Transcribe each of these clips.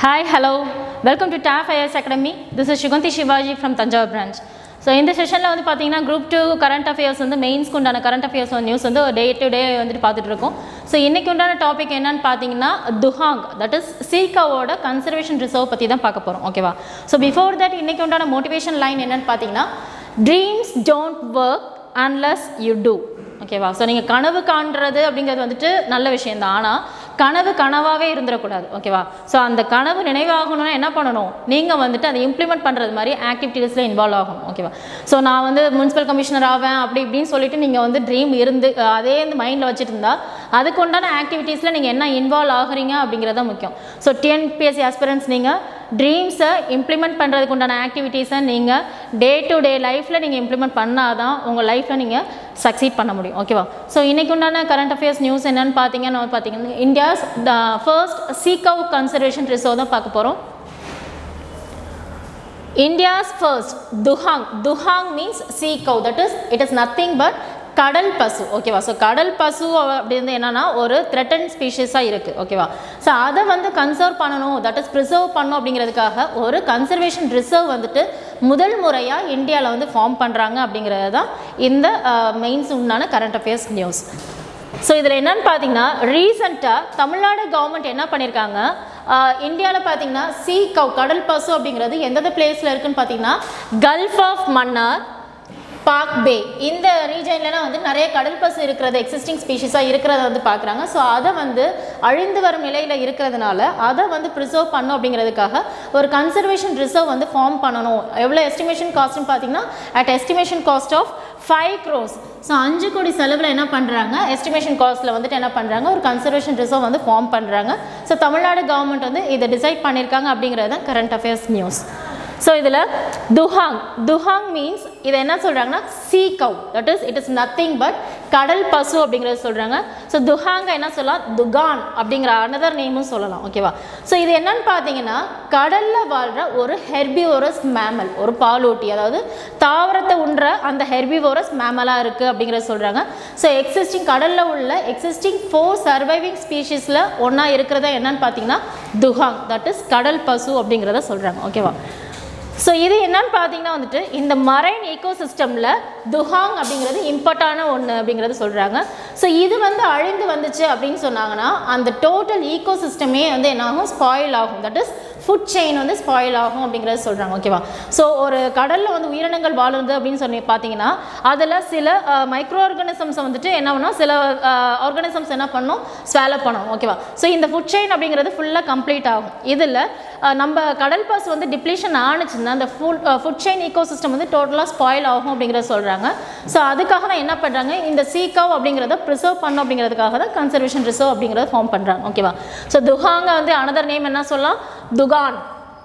Hi, hello. Welcome to TAF IS Academy. This is Shuganti Shivaji from Tanjavur branch. So இந்த செஷனில் வந்து பார்த்தீங்கன்னா group two current affairs வந்து மெயின்ஸ்க்கு உண்டான current affairs news வந்து day to day வந்துட்டு பார்த்துட்டு இருக்கோம் ஸோ இன்றைக்கி உண்டான டாபிக் என்னன்னு பார்த்தீங்கன்னா துஹாங் தட் இஸ் சீகாவோட கன்சர்வேஷன் ரிசர்வ் பற்றி தான் பார்க்க போகிறோம் ஓகேவா ஸோ பிஃபோர் தட் இன்றைக்கி உண்டான மோட்டிவேஷன் லைன் என்னன்னு பார்த்தீங்கன்னா dreams don't work unless you do ஓகேவா ஸோ நீங்கள் கனவு காண்றது அப்படிங்கிறது வந்துட்டு நல்ல விஷயந்தான் ஆனால் கனவு கனவாகவே இருந்துடக்கூடாது ஓகேவா ஸோ அந்த கனவு நினைவாகணும்னா என்ன பண்ணணும் நீங்கள் வந்துட்டு அதை இம்ப்ளிமெண்ட் பண்ணுறது மாதிரி ஆக்டிவிட்டீஸில் இன்வால்வ் ஆகணும் ஓகேவா ஸோ நான் வந்து முனிசிபல் கமிஷனர் ஆவேன் அப்படி இப்படின்னு சொல்லிட்டு நீங்கள் வந்து ட்ரீம் இருந்து அஹ், அதே வந்து மைண்டில் வச்சுட்டு இருந்தா அதுக்கு உண்டான ஆக்டிவிட்டீஸில் நீங்கள் என்ன இன்வால்வ் ஆகுறீங்க அப்படிங்கிறது தான் முக்கியம் ஸோ டிஎன்பிஎஸ்சி ஆஸ்பிரன்ஸ் நீங்கள் ட்ரீம்ஸை இம்ப்ளிமெண்ட் பண்ணுறதுக்கு உண்டான ஆக்டிவிட்டீஸை நீங்கள் டே டு டே லைஃப்பில் நீங்கள் இம்ப்ளிமெண்ட் பண்ணால் தான் உங்கள் லைஃப்பில் நீங்கள் சக்சீட் பண்ண முடியும் ஓகேவா ஸோ இன்றைக்கு உண்டான கரண்ட் அஃபேர்ஸ் நியூஸ் என்னன்னு பார்த்தீங்கன்னா பார்த்தீங்கன்னா India's first sea cow conservation reserve தான் பார்க்க போகிறோம் India's first dugong dugong means sea cow that is it is nothing but கடல் பசு ஓகேவா ஸோ கடல் பசு அப்படின்னு என்னன்னா ஒரு த்ரெட்டன் ஸ்பீஷஸாக இருக்குது ஓகேவா ஸோ அதை வந்து கன்சர்வ் பண்ணணும் தட் இஸ் ப்ரிசர்வ் பண்ணணும் அப்படிங்கிறதுக்காக ஒரு கன்சர்வேஷன் ரிசர்வ் வந்துட்டு முதல் முறையாக இந்தியாவில் வந்து ஃபார்ம் பண்ணுறாங்க அப்படிங்கிறது தான் இந்த மெயின்ஸ் உண்டான கரண்ட் அஃபேர்ஸ் நியூஸ் ஸோ இதில் என்னன்னு பார்த்தீங்கன்னா ரீசண்டாக தமிழ்நாடு கவர்மெண்ட் என்ன பண்ணியிருக்காங்க இந்தியாவில் பார்த்தீங்கன்னா சீ கவ் கடல் பசு அப்படிங்கிறது எந்தெந்த பிளேஸில் இருக்குன்னு பார்த்தீங்கன்னா gulf of Mannar Palk bay இந்த ரீஜன்லலாம் வந்து நிறைய கடல் பசு இருக்கிறது எக்ஸிஸ்டிங் ஸ்பீஷிஸாக இருக்கிறத வந்து பார்க்குறாங்க ஸோ அதை வந்து அழிந்து வரும் நிலையில் இருக்கிறதுனால அதை வந்து ப்ரிசர்வ் பண்ணும் அப்படிங்கிறதுக்காக ஒரு கன்சர்வேஷன் ரிசர்வ் வந்து ஃபார்ம் பண்ணணும் எவ்வளோ எஸ்டிமேஷன் காஸ்ட்னு பார்த்தீங்கன்னா at estimation cost of five crores so அஞ்சு கோடி செலவில் என்ன பண்ணுறாங்க எஸ்டிமேஷன் காஸ்ட்டில் வந்துட்டு என்ன பண்ணுறாங்க ஒரு கன்சர்வேஷன் ரிசர்வ் வந்து ஃபார்ம் பண்ணுறாங்க ஸோ தமிழ்நாடு கவர்மெண்ட் வந்து இதை டிசைட் பண்ணியிருக்காங்க அப்படிங்கிறது தான் கரண்ட் அஃபேர்ஸ் நியூஸ் ஸோ இதில் துஹாங் துஹாங் மீன்ஸ் இதை என்ன சொல்கிறாங்கன்னா sea cow that is it is nothing but கடல் பசு அப்படிங்கிறத சொல்கிறாங்க ஸோ துஹாங்க என்ன சொல்லலாம் துகான் அப்படிங்கிற அனதர் நேமும் சொல்லலாம் ஓகேவா ஸோ இது என்னன்னு பார்த்தீங்கன்னா கடலில் வாழ்கிற ஒரு ஹெர்பிவோரஸ் மேமல் ஒரு பாலூட்டி அதாவது தாவரத்தை உண்ற அந்த ஹெர்பிவோரஸ் மேமலாக இருக்குது அப்படிங்கிறத சொல்கிறாங்க ஸோ எக்ஸிஸ்டிங் கடலில் உள்ள எக்ஸிஸ்டிங் ஃபோர் சர்வைவிங் ஸ்பீஷீஸில் ஒன்றா இருக்கிறதா என்னன்னு பார்த்தீங்கன்னா துஹாங் தட் இஸ் கடல் பசு அப்படிங்கிறத சொல்கிறாங்க ஓகேவா ஸோ இது என்னன்னு பார்த்தீங்கன்னா வந்துட்டு இந்த மரைன் ஈகோசிஸ்டமில் துஹாங் அப்படிங்கிறது இம்பார்ட்டான ஒன்று அப்படிங்கிறது சொல்கிறாங்க ஸோ இது வந்து அழிந்து வந்துச்சு அப்படின்னு சொன்னாங்கன்னா அந்த டோட்டல் ஈகோசிஸ்டமே வந்து என்னாகும் ஸ்பாயில் ஆகும் தட் இஸ் ஃபுட் செயின் வந்து ஸ்பாயில் ஆகும் அப்படிங்கிறத சொல்கிறாங்க ஓகேவா ஸோ ஒரு கடலில் வந்து உயிரினங்கள் வாழுது அப்படின்னு சொல்லி பார்த்தீங்கன்னா அதில் சில மைக்ரோ ஆர்கானிசம்ஸ் வந்துட்டு என்ன பண்ணும் சில ஆர்கானிசம்ஸ் என்ன பண்ணும் ஸ்வேலோ பண்ணும் ஓகேவா ஸோ இந்த ஃபுட் செயின் அப்படிங்கிறது ஃபுல்லாக கம்ப்ளீட் ஆகும் இதில் நம்ம கடல் பாஸ் வந்து டிப்ளீஷன் ஆணுச்சுன்னா அந்த food food chain eco system வந்து டோட்டலாக ஸ்பாயில் ஆகும் அப்படிங்கிறத சொல்கிறாங்க ஸோ அதுக்காக தான் என்ன பண்ணுறாங்க இந்த சீக்காவ் அப்படிங்கிறத ப்ரிசர்வ் பண்ணும் அப்படிங்கிறதுக்காக தான் கன்சர்வேஷன் ரிசர்வ் அப்படிங்கிறத ஃபார்ம் பண்ணுறாங்க ஓகேவா ஸோ துஹாங்க வந்து அனதர் நேம் என்ன சொல்லலாம் துகான்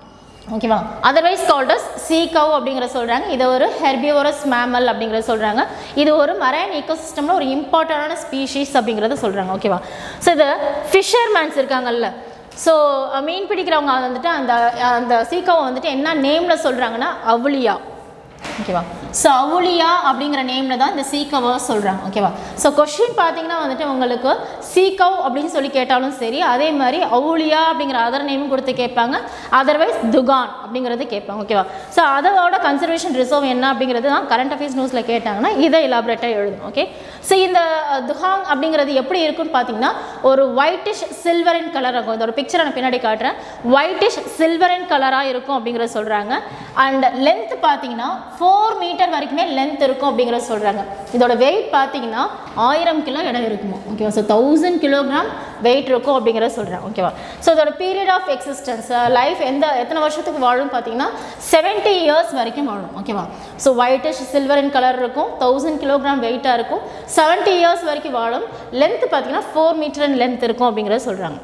ஓகேவா அதர்வைஸ் கால்டஸ் சீ கவ் அப்படிங்கிற சொல்கிறாங்க இது ஒரு ஹெர்பியோரஸ் மேமல் அப்படிங்கிறத சொல்கிறாங்க இது ஒரு மரைன் ஈக்கோசிஸ்டமில் ஒரு இம்பார்ட்டண்டான ஸ்பீஷீஸ் அப்படிங்கிறத சொல்கிறாங்க ஓகேவா ஸோ இது ஃபிஷர்மேன்ஸ் இருக்காங்கல்ல ஸோ மீன் பிடிக்கிறவங்க வந்துட்டு அந்த அந்த சீக்காவை வந்துட்டு என்ன நேமில் சொல்கிறாங்கன்னா அவுளியா ஓகேவா ஸோ அவுளியா அப்படிங்கிற நேமில் தான் இந்த சீக்கவை சொல்கிறாங்க ஓகேவா ஸோ கொஷின் பார்த்தீங்கன்னா வந்துட்டு உங்களுக்கு சீக்கவ் அப்படின்னு சொல்லி கேட்டாலும் சரி அதே மாதிரி அவுளியா அப்படிங்கிற அதர் நேமும் கொடுத்து கேட்பாங்க அதர்வைஸ் துகான் அப்படிங்கிறது கேட்பாங்க ஓகேவா ஸோ அதோட கன்சர்வேஷன் ரிசர்வ் என்ன அப்படிங்கிறது தான் கரண்ட் அஃபேர்ஸ் நியூஸில் கேட்டாங்கன்னா இதை எலாபரேட்டாக எழுதணும் ஓகே ஸோ இந்த அஹ், துஹாங் அப்படிங்கிறது எப்படி இருக்குன்னு பார்த்தீங்கன்னா ஒரு ஒயிட்டிஷ் சில்வர் இன் கலர் இருக்கும் இதோட பிக்சரை நான் பின்னாடி காட்டுறேன் ஒயிட்டிஷ் சில்வர் இன் கலராக இருக்கும் அப்படிங்கிறத சொல்கிறாங்க அண்ட் லென்த் பார்த்தீங்கன்னா ஃபோர் மீட்டர் வரைக்குமே லென்த் இருக்கும் அப்படிங்கிறத சொல்கிறாங்க இதோட வெயிட் பார்த்தீங்கன்னா ஆயிரம் கிலோ இடம் இருக்குமா ஓகேவா ஸோ தௌசண்ட் கிலோகிராம் வெயிட் இருக்கும் அப்படிங்கிறத சொல்கிறாங்க ஓகேவா ஸோ இதோட பீரியட் ஆஃப் எக்ஸிஸ்டன்ஸ் லைஃப் எந்த எத்தனை வருஷத்துக்கு வாழும் பார்த்தீங்கன்னா செவன்ட்டி இயர்ஸ் வரைக்கும் வாழும் ஓகேவா so whitish silver in colour இருக்கும் தௌசண்ட் கிலோகிராம் வெயிட்டாக இருக்கும் செவன்ட்டி இயர்ஸ் வரைக்கும் வாழும் லென்த் பார்த்தீங்கன்னா ஃபோர் மீட்டர் அண்ட் லென்த் இருக்கும் அப்படிங்கிறத சொல்கிறாங்க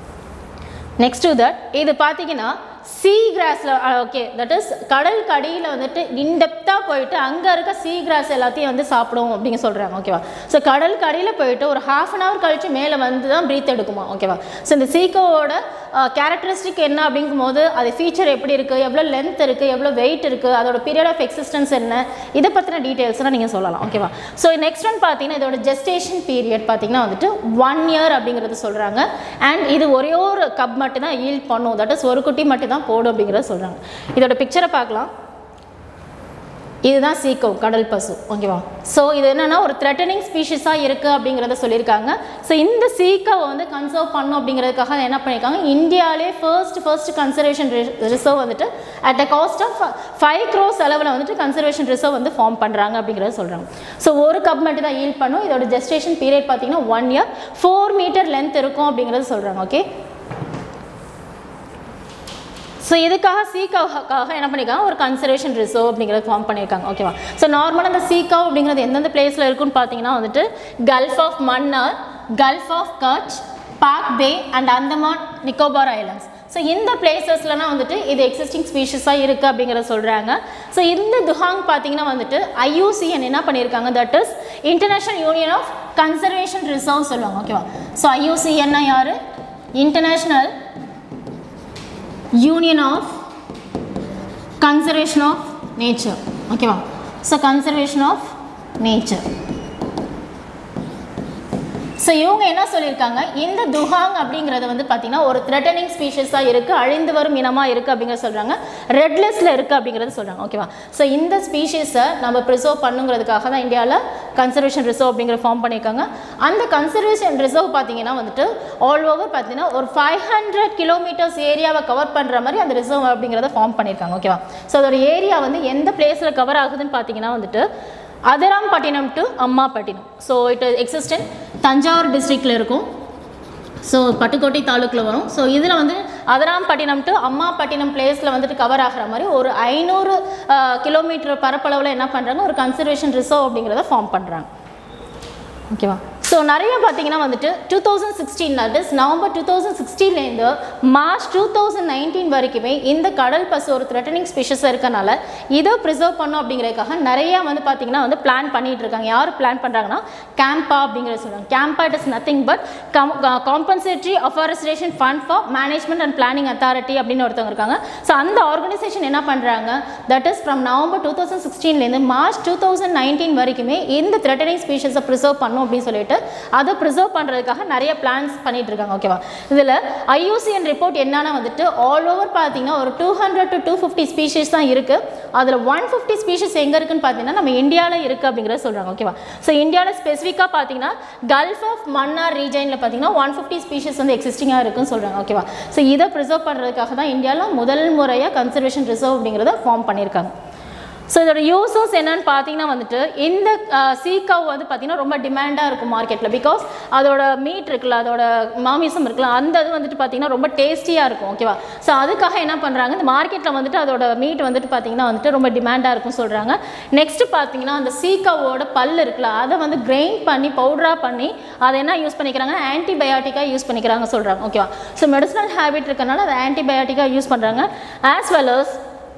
நெக்ஸ்ட் டு தட் இது பார்த்தீங்கன்னா சீ கிராஸில் ஓகே தட் இஸ் கடல் கடியில் வந்துட்டு இன்டெப்த்தாக போயிட்டு அங்கே இருக்க சீ கிராஸ் எல்லாத்தையும் வந்து சாப்பிடும் அப்படின்னு சொல்கிறாங்க ஓகேவா ஸோ கடல் கடியில் போயிட்டு ஒரு ஹாஃப் அன் ஹவர் கழிச்சு மேலே வந்து தான் ப்ரீத் எடுக்குமா ஓகேவா ஸோ இந்த சீக்கோவோட கேரக்டரிஸ்டிக் என்ன அப்படிங்கும்போது அது ஃபீச்சர் எப்படி இருக்குது எவ்வளோ லென்த் இருக்குது எவ்வளோ வெயிட் இருக்குது அதோட பீரியட் ஆஃப் எக்ஸிஸ்டன்ஸ் என்ன இதை பற்றின டீட்டெயில்ஸ்லாம் நீங்கள் சொல்லலாம் ஓகேவா ஸோ நெக்ஸ்ட் ஒன் பார்த்தீங்கன்னா இதோட ஜெஸ்டேஷன் பீரியட் பார்த்தீங்கன்னா வந்துட்டு ஒன் இயர் அப்படிங்கிறது சொல்கிறாங்க அண்ட் இது ஒரே ஒரு கப் மட்டும் தான் ஈல்ட் பண்ணும் தட் இஸ் ஒரு குட்டி மட்டும் தான் போடும் அப்படிங்கிறத சொல்கிறாங்க இதோட பிக்சரை பார்க்கலாம் இதுதான் சீக்கவ் கடல் பசு ஓகேவா ஸோ இது என்னென்னா ஒரு த்ரெட்டனிங் ஸ்பீஷிஸாக இருக்குது அப்படிங்கிறத சொல்லியிருக்காங்க ஸோ இந்த சீக்காவை வந்து கன்சர்வ் பண்ணும் அப்படிங்கிறதுக்காக என்ன பண்ணியிருக்காங்க இந்தியாவிலே ஃபர்ஸ்ட் ஃபர்ஸ்ட் கன்சர்வேஷன் ரிசர்வ் வந்துட்டு at a cost of five crores செலவில் வந்துட்டு கன்சர்வேஷன் ரிசர்வ் வந்து ஃபார்ம் பண்ணுறாங்க அப்படிங்கிறத சொல்கிறாங்க ஸோ ஒரு கப் மட்டும் தான் ஈல்ட் பண்ணும் இதோட ஜெஸ்டேஷன் பீரியட் பார்த்தீங்கன்னா one year four metre length இருக்கும் அப்படிங்கிறத சொல்கிறாங்க ஓகே ஸோ இதுக்காக சீக்காவுக்காக என்ன பண்ணியிருக்காங்க ஒரு கன்சர்வேஷன் ரிசர்வ் அப்படிங்கிறத ஃபார்ம் பண்ணியிருக்காங்க ஓகேவா ஸோ நார்மலாக அந்த சீக்காவ் அப்படிங்கிறது எந்தெந்த பிளேஸில் இருக்குன்னு பார்த்தீங்கன்னா வந்துட்டு gulf of Mannar gulf of Kutch Palk bay and Andaman Nicobar islands so இந்த பிளேசஸ்லலாம் வந்துட்டு இது எக்ஸிஸ்டிங் ஸ்பீஷஸாக இருக்குது அப்படிங்கிறத சொல்கிறாங்க ஸோ இந்த துஹாங் பார்த்தீங்கன்னா வந்துட்டு ஐயூசிஎன் என்ன பண்ணியிருக்காங்க that is international union of conservation reserve சொல்லுவாங்க ஓகேவா ஸோ ஐயூசிஎன்னா யார் international union of conservation of nature ஓகேவா so conservation of nature so இவங்க என்ன சொல்லியிருக்காங்க இந்த துஹாங் அப்படிங்கிறது வந்து பார்த்தீங்கன்னா ஒரு த்ரெட்டனிங் ஸ்பீஷஸாக இருக்குது அழிந்து வரும் இனமாக இருக்குது அப்படிங்கிறத சொல்கிறாங்க ரெட் லிஸ்ட்டில் இருக்குது அப்படிங்கிறது சொல்கிறாங்க ஓகேவா ஸோ இந்த ஸ்பீஷஸை நம்ம ப்ரிசர்வ் பண்ணுங்கிறதுக்காக தான் இந்தியாவில் கன்சர்வேஷன் ரிசர்வ் அப்படிங்கிற ஃபார்ம் பண்ணியிருக்காங்க அந்த கன்சர்வேஷன் ரிசர்வ் பார்த்தீங்கன்னா வந்துட்டு ஆல் ஓவர் பார்த்தீங்கன்னா ஒரு ஃபைவ் ஹண்ட்ரட் கிலோமீட்டர்ஸ் ஏரியாவை கவர் பண்ணுற மாதிரி அந்த ரிசர்வ் அப்படிங்கிறத ஃபார்ம் பண்ணியிருக்காங்க ஓகேவா ஸோ அதோட ஏரியா வந்து எந்த பிளேஸில் கவர் ஆகுதுன்னு பார்த்தீங்கன்னா வந்துட்டு Adhirampattinam to Ammapattinam so it exist in Thanjavur டிஸ்ட்ரிக்டில் இருக்கும் ஸோ பட்டுக்கோட்டை தாலுக்கில் வரும் ஸோ இதில் வந்து அதராம்பட்டினம் டு அம்மாப்பட்டினம் பிளேஸில் வந்துட்டு கவர் ஆகிற மாதிரி ஒரு ஐநூறு கிலோமீட்டர் பரப்பளவில் என்ன பண்ணுறாங்க ஒரு கன்சர்வேஷன் ரிசர்வ் அப்படிங்கிறத ஃபார்ம் பண்ணுறாங்க ஓகேவா ஸோ நிறைய பார்த்தீங்கன்னா வந்துட்டு two thousand sixteen that is November two thousand சிக்ஸ்டீன்லேருந்து மார்ச் டூ தௌசண்ட் நைன்டீன் வரைக்குமே இந்த கடல் பசு ஒரு த்ரெட்டனிங் ஸ்பீஷஸாக இருக்கனால இதை ப்ரிசர்வ் பண்ணும் அப்படிங்கிறதுக்காக நிறையா வந்து பார்த்தீங்கன்னா வந்து பிளான் பண்ணிட்டு இருக்காங்க யார் பிளான் பண்ணுறாங்கன்னா கேம்பா அப்படிங்கிறத சொல்லுவாங்க CAMPA it is nothing but compensatory afforestation fund for management and planning authority அப்படின்னு ஒருத்தவங்க இருக்காங்க ஸோ அந்த ஆர்கனைசேஷன் என்ன பண்ணுறாங்க that is from November two thousand சிக்ஸ்டீன்லேருந்து மார்ச் டூ தௌசண்ட் நைன்டீன் வரைக்குமே இந்த த்ரெட்டனிங் ஸ்பீஷஸை ப்ரிசர்வ் பண்ணும் அப்படின்னு சொல்லிட்டு அதை ப்ரிசர்வ் பண்ணுறதுக்காக நிறைய பிளான்ஸ் பண்ணிட்டு இருக்காங்க ஓகேவா இதில் ஐயூசிஎன் ரிப்போர்ட் என்னன்னா வந்துட்டு ஆல் ஓவர் பார்த்தீங்கன்னா ஒரு two hundred to two fifty species தான் இருக்குது அதில் ஒன் ஃபிஃப்டி ஸ்பீஷஸ் எங்கே இருக்குன்னு பார்த்தீங்கன்னா நம்ம இந்தியாவில் இருக்குது அப்படிங்கிறத சொல்கிறாங்க ஓகேவா ஸோ இந்தியாவில் ஸ்பெசிஃபிக்காக பார்த்தீங்கன்னா கல்ஃப் ஆஃப் மன்னார் ரீஜனில் பார்த்தீங்கன்னா ஒன் ஃபிஃப்டி ஸ்பீஷஸ் வந்து எக்ஸிஸ்டிங்காக இருக்குன்னு சொல்கிறாங்க ஓகேவா ஸோ இதை ப்ரிசர்வ் பண்ணுறதுக்காக தான் இந்தியாவில் முதல் முறையாக கன்சர்வேஷன் ரிசர்வ் அப்படிங்கிறத ஃபார்ம் பண்ணியிருக்காங்க ஸோ இதோட யூசஸ் என்னன்னு பார்த்தீங்கன்னா வந்துட்டு இந்த சீக்காவ் வந்து பார்த்தீங்கன்னா ரொம்ப டிமாண்டாக இருக்கும் மார்க்கெட்டில் பிகாஸ் அதோட மீட் இருக்குல்ல அதோட மாமிசம் இருக்குல்ல அந்த இது வந்துட்டு பார்த்தீங்கன்னா ரொம்ப டேஸ்டியாக இருக்கும் ஓகேவா ஸோ அதுக்காக என்ன பண்ணுறாங்க இந்த மார்க்கெட்டில் வந்துட்டு அதோட மீட் வந்துட்டு பார்த்தீங்கன்னா வந்துட்டு ரொம்ப டிமாண்டாக இருக்கும் சொல்கிறாங்க நெக்ஸ்ட் பார்த்தீங்கன்னா அந்த சீக்காவோட பல் இருக்குல்ல அதை வந்து கிரைண்ட் பண்ணி பவுடராக பண்ணி அதை என்ன யூஸ் பண்ணிக்கிறாங்க ஆன்டிபயாட்டிக்காக யூஸ் பண்ணிக்கிறாங்க சொல்கிறாங்க ஓகேவா ஸோ மெடிசனல் ஹேபிட் இருக்கனால அதை ஆன்டிபயாட்டிக்காக யூஸ் பண்ணுறாங்க ஆஸ் வெல் அஸ்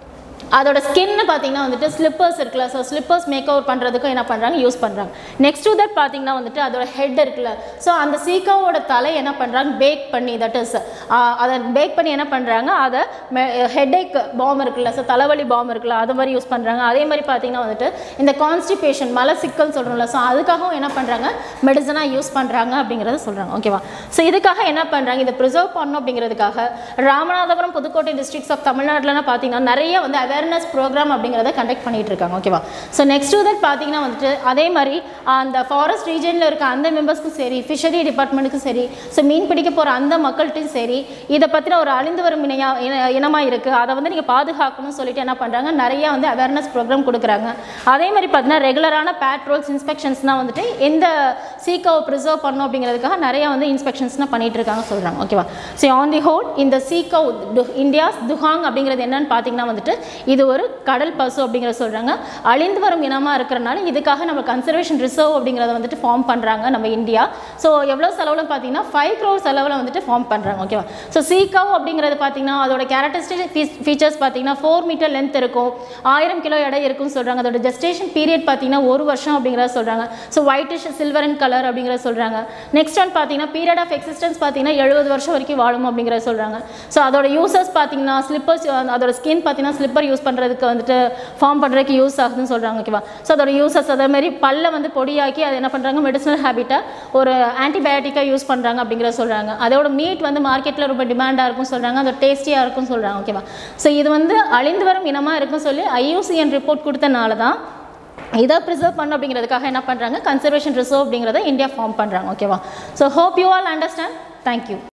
அதோட ஸ்கின்னு பார்த்தீங்கன்னா வந்துட்டு ஸ்லிப்பர்ஸ் இருக்குல்ல ஸோ ஸ்லிப்பர்ஸ் மேக் ஓவர் பண்ணுறதுக்கும் என்ன பண்ணுறாங்க யூஸ் பண்ணுறாங்க நெக்ஸ்ட் டு தட் பார்த்தீங்கன்னா வந்துட்டு அதோட ஹெட் இருக்குல்ல ஸோ அந்த சீக்காவோட தலை என்ன பண்ணுறாங்க பேக் பண்ணி தட் இஸ் அதை பேக் பண்ணி என்ன பண்ணுறாங்க அதை ஹெட்ஏக் பாம் இருக்குல்ல ஸோ தலைவலி பாம் இருக்குல்ல அது மாதிரி யூஸ் பண்ணுறாங்க அதே மாதிரி பார்த்தீங்கன்னா வந்துட்டு இந்த கான்ஸ்டிபேஷன் மலை சிக்கல் சொல்கிறோம்ல ஸோ அதுக்காகவும் என்ன பண்ணுறாங்க மெடிசனாக யூஸ் பண்ணுறாங்க அப்படிங்கிறத சொல்கிறாங்க ஓகேவா ஸோ இதுக்காக என்ன பண்ணுறாங்க இதை ப்ரிசர்வ் பண்ணணும் அப்படிங்கிறதுக்காக ராமநாதபுரம் புதுக்கோட்டை டிஸ்ட்ரிக்ஸ் ஆஃப் தமிழ்நாட்டிலலாம் பார்த்தீங்கன்னா நிறைய வந்து அவேர்னஸ் ப்ரோக்ராம் அப்படிங்கிறத கண்டக்ட் பண்ணிட்டு இருக்காங்க ஓகேவா ஸோ நெக்ஸ்ட் தட் பார்த்தீங்கன்னா வந்துட்டு அதே மாதிரி அந்த ஃபாரஸ்ட் ரீஜனில் இருக்க அந்த மெம்பர்ஸ்க்கும் சரி ஃபிஷரி டிபார்ட்மெண்ட்டுக்கும் சரி ஸோ மீன் பிடிக்க போகிற அந்த மக்கள்கிட்டையும் சரி இதை பற்றின ஒரு அழிந்து வரும் இணையா இன இனமாக இருக்குது அதை வந்து நீங்கள் பாதுகாக்கணும்னு சொல்லிட்டு என்ன பண்ணுறாங்க நிறைய வந்து அவேர்னஸ் ப்ரோக்ராம் கொடுக்குறாங்க அதே மாதிரி பார்த்தீங்கன்னா ரெகுலரான பேட்ரோல்ஸ் இன்ஸ்பெக்ஷன்ஸ்னால் வந்துட்டு எந்த சீக்காவை ப்ரிசர்வ் பண்ணணும் அப்படிங்கிறதுக்காக நிறைய வந்து இன்ஸ்பெக்ஷன்ஸ்னால் பண்ணிட்டு இருக்காங்க சொல்கிறாங்க ஓகேவா ஸோ ஆன் தி ஹோல் இந்த சீக்கோ இந்தியாஸ் துஹாங் அப்படிங்கிறது என்னன்னு பார்த்தீங்கன்னா வந்துட்டு இது ஒரு கடல் பசு அப்படிங்கிறத சொல்கிறாங்க அழிந்து வரும் இனமாக இருக்கிறனால இதுக்காக நம்ம கன்சர்வேஷன் ரிசர்வ் அப்படிங்கிறத வந்துட்டு ஃபார்ம் பண்ணுறாங்க நம்ம இந்தியா ஸோ எவ்வளோ செலவில் பார்த்தீங்கன்னா ஃபைவ் க்ரோர் செலவில் வந்துட்டு ஃபார்ம் பண்ணுறாங்க ஓகேவா ஸோ சீக்காவ் அப்படிங்கிறது பார்த்தீங்கன்னா அதோட கேரக்டரிஸ்டிக் ஃபீச்சர்ஸ் பார்த்தீங்கன்னா ஃபோர் மீட்டர் லென்த் இருக்கும் ஆயிரம் கிலோ எடை இருக்கும்னு சொல்கிறாங்க அதோட ஜெஸ்டேஷன் பீரியட் பார்த்தீங்கன்னா ஒரு வருஷம் அப்படிங்கிறத சொல்கிறாங்க so whitish silver and colour அப்படிங்கிறத சொல்கிறாங்க நெக்ஸ்ட் ஒன் பார்த்தீங்கன்னா பீரியட் ஆஃப் எக்ஸிஸ்டன்ஸ் பார்த்தீங்கன்னா எழுபது வருஷம் வரைக்கும் வாழும் அப்படிங்கிறத சொல்கிறாங்க ஸோ அதோட யூசர்ஸ் பார்த்தீங்கன்னா ஸ்லிப்பர்ஸ் அதோட ஸ்கின் பார்த்தீங்கன்னா ஸ்லிப்பர் யூஸ் பண்ணுறதுக்கு வந்துட்டு ஃபார்ம் பண்ணுறதுக்கு யூஸ் ஆகுதுன்னு சொல்கிறாங்க ஓகேவா ஸோ அதோட யூசஸ் அதே மாதிரி பல்ல வந்து பொடியாக்கி அதை என்ன பண்ணுறாங்க மெடிசனல் ஹேபிட்டாக ஒரு ஆன்டிபயோட்டிக்காக யூஸ் பண்ணுறாங்க அப்படிங்கிறத சொல்கிறாங்க அதோட மீட் வந்து மார்க்கெட்டில் ரொம்ப டிமாண்டாக இருக்கும் சொல்கிறாங்க அது டேஸ்டியாக இருக்கும் சொல்கிறாங்க ஓகேவா ஸோ இது வந்து அழிந்து வரும் இனமாக இருக்கும் சொல்லி ஐயூசிஎன் ரிப்போர்ட் கொடுத்தனால தான் இதை ப்ரிசர்வ் பண்ண அப்படிங்கிறதுக்காக என்ன பண்ணுறாங்க கன்சர்வேஷன் ரிசர்வ் அப்படிங்கிறத இந்தியா ஃபார்ம் பண்ணுறாங்க ஓகேவா so hope you all understand thank you